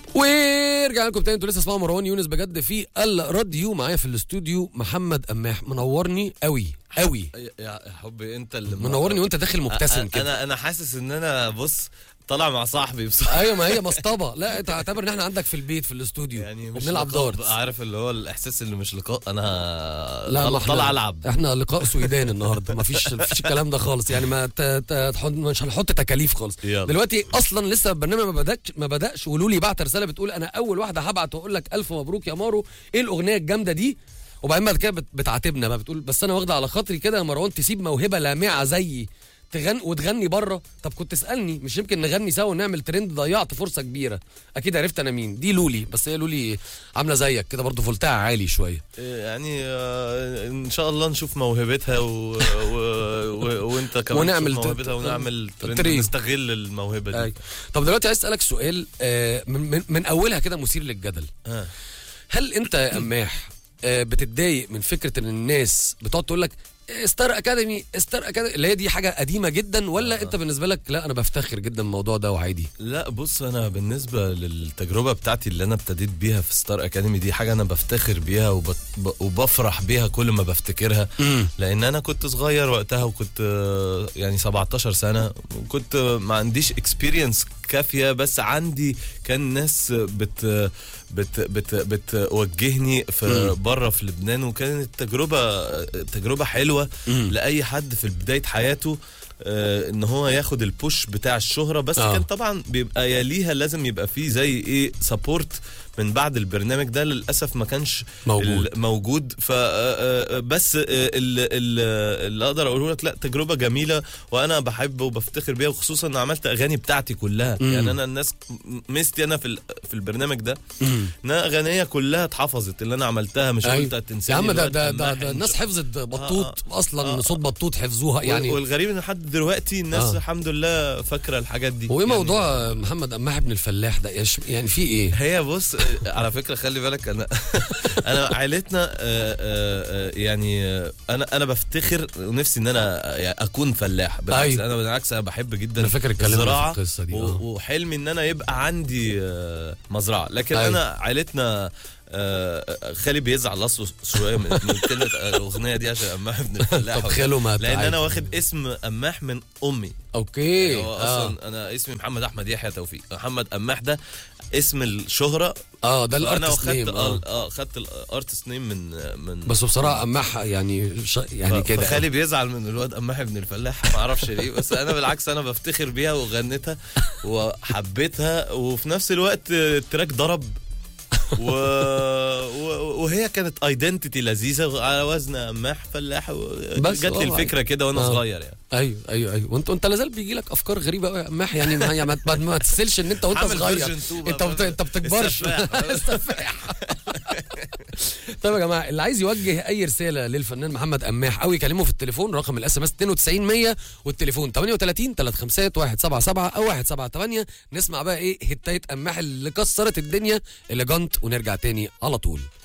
ورجعنا لكم تاني انتوا لسه اسمعوا مروان يونس بجد في الراديو معايا في الاستوديو محمد قماح منورني قوي قوي يا يا حبي انت اللي منورني وانت داخل مبتسم أ- كده انا انا حاسس ان انا بص طالع مع صاحبي بصراحه ايوه ما هي مصطبه لا انت اعتبر ان احنا عندك في البيت في الاستوديو يعني مش وبنلعب لقاء دارتس بقى، عارف اللي هو الاحساس اللي مش لقاء انا لا ما طالع- احنا- طالع العب احنا لقاء سويدان النهارده ما فيش مفيش الكلام ده خالص يعني ما ت... ت... تحط- مش هنحط تكاليف خالص يلا. دلوقتي اصلا لسه البرنامج ما بداش ما بداش قولوا لي بعت رساله بتقول انا اول واحده هبعت واقول لك الف مبروك يا مارو ايه الاغنيه الجامده دي وبعدين بعد كده بت- بتعاتبنا بقى بتقول بس انا واخده على خاطري كده يا مروان تسيب موهبه لامعه زيي تغني وتغني بره طب كنت تسالني مش يمكن نغني سوا ونعمل ترند ضيعت فرصه كبيره اكيد عرفت انا مين دي لولي بس هي لولي عامله زيك كده برضه فولتها عالي شويه يعني آه، ان شاء الله نشوف موهبتها و... و... و... وانت كمان ونعمل تشوف ت- موهبتها ونعمل ترند تريو. نستغل الموهبه دي أي. طب دلوقتي عايز اسالك سؤال آه، من, من, من اولها كده مثير للجدل آه. هل انت يا قماح آه، بتتضايق من فكره ان الناس بتقعد تقول لك ستار اكاديمي ستار اكاديمي اللي هي دي حاجه قديمه جدا ولا انت بالنسبه لك لا انا بفتخر جدا بالموضوع ده وعادي لا بص انا بالنسبه للتجربه بتاعتي اللي انا ابتديت بيها في ستار اكاديمي دي حاجه انا بفتخر بيها وبت... ب- وبفرح بيها كل ما بفتكرها لان انا كنت صغير وقتها وكنت آه، يعني 17 سنه وكنت آه، ما عنديش اكسبيرينس كافيه بس عندي كان ناس بت بت بت بتوجهني في بره في لبنان وكانت تجربه تجربه حلوه لاي حد في بدايه حياته آه، ان هو ياخد البوش بتاع الشهره بس آه. كان طبعا بيبقى يليها لازم يبقى فيه زي ايه سبورت من بعد البرنامج ده للاسف ما كانش موجود. ال- موجود ف آه، آه، بس آه، ال- ال- اللي اقدر اقوله لك لا تجربه جميله وانا بحب وبفتخر بيها وخصوصا ان عملت اغاني بتاعتي كلها مم. يعني انا الناس مستي انا في ال- في البرنامج ده ان أنا اغنيه كلها اتحفظت اللي انا عملتها مش قلت يا هتنساني عم ده الوقت ده, كان ده, ناحي ده إن الناس شاء- حفظت بطوط اصلا آه. صوت بطوط حفظوها يعني يعني والغريب ان لحد دلوقتي الناس آه. الحمد لله فاكره الحاجات دي وايه يعني موضوع محمد قماح ابن الفلاح ده يعني ش- يعني في ايه هي بص آه، على فكره خلي بالك انا انا عائلتنا آه، آه، آه، يعني آه، انا انا بفتخر ونفسي ان انا يعني اكون فلاح بالعكس أيوة. انا بالعكس انا بحب جدا أنا فاكر اتكلمنا في الزراعه القصة دي، و- آه. وحلمي ان انا يبقى عندي آه، مزرعه لكن أيوة. انا عائلتنا آه، خالي بيزعل اصله شويه من من كلمه الاغنيه دي عشان قماح ابن الفلاح طب خاله ما لان تعال. انا واخد اسم قماح من امي اوكي هو اه اصلا انا اسمي محمد احمد يحيى توفيق محمد قماح ده اسم الشهره اه ده انا الارتست واخدت نيم اه اه اه خدت الارتست نيم من من بس بصراحه قماح يعني ش... يعني ف- كده فخالي بيزعل من الواد قماح ابن الفلاح ما اعرفش ليه بس انا بالعكس انا بفتخر بيها وغنيتها وحبيتها وفي نفس الوقت التراك ضرب و... و... وهي كانت ايدنتيتي لذيذه على وزن قماح فلاح و... بس جات لي هو الفكره كده وانا آه. صغير يعني ايوه ايوه ايوه وانت انت لازال بيجي لك افكار غريبه قوي يا قماح يعني ما, يعني ما, ما, ما تسلش ان انت وانت عامل صغير version two بقى، انت بت... فاهم؟ انت بتكبرش السفاح. السفاح طيب يا جماعه اللي عايز يوجه اي رساله للفنان محمد قماح او يكلمه في التليفون رقم الاس ام اس 92 100 والتليفون 38 35 177 او 178 نسمع بقى ايه هتايه قماح اللي كسرت الدنيا اللي جنط ونرجع تاني على طول